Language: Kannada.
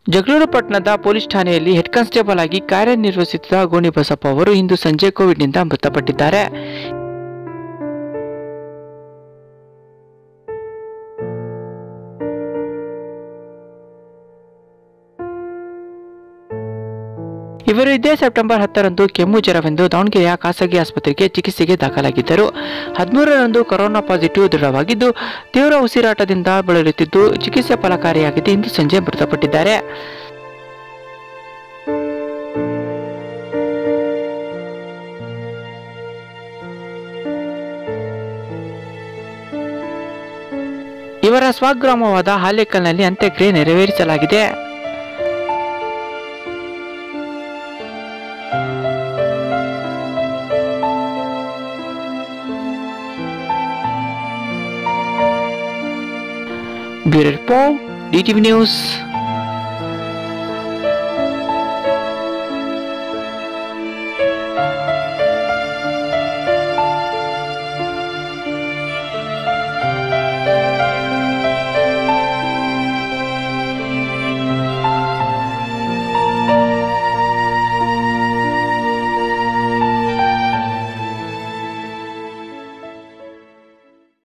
ಜಗಳೂರು ಪಟ್ಟಣದ ಪೊಲೀಸ್ ಠಾಣೆಯಲ್ಲಿ ಹೆಡ್ ಕಾನ್ಸ್ಟೇಬಲ್ ಆಗಿ ಕಾರ್ಯನಿರ್ವಹಿಸುತ್ತಿದ್ದ ಗೋಣಿ ಬಸಪ್ಪ ಅವರು ಇಂದು ಸಂಜೆ ಕೋವಿಡ್ನಿಂದ ಮೃತಪಟ್ಟಿದ್ದಾರೆ ಇವರು ಇದೇ ಸೆಪ್ಟೆಂಬರ್ ಹತ್ತರಂದು ಕೆಮ್ಮು ಜ್ವರವೆಂದು ದಾವಣಗೆರೆಯ ಖಾಸಗಿ ಆಸ್ಪತ್ರೆಗೆ ಚಿಕಿತ್ಸೆಗೆ ದಾಖಲಾಗಿದ್ದರು ಹದಿಮೂರರಂದು ಕೊರೋನಾ ಪಾಸಿಟಿವ್ ದೃಢವಾಗಿದ್ದು ತೀವ್ರ ಉಸಿರಾಟದಿಂದ ಬಳಲುತ್ತಿದ್ದು ಚಿಕಿತ್ಸೆ ಫಲಕಾರಿಯಾಗಿದೆ ಇಂದು ಸಂಜೆ ಮೃತಪಟ್ಟಿದ್ದಾರೆ ಇವರ ಸ್ವಗ್ರಾಮವಾದ ಹಾಲೇಕಲ್ನಲ್ಲಿ ಅಂತ್ಯಕ್ರಿಯೆ ನೆರವೇರಿಸಲಾಗಿದೆ ಬ್ಯೂರೋ ರಿಪೋರ್ಟ್ ಡಿಟಿವಿ ನ್ಯೂಸ್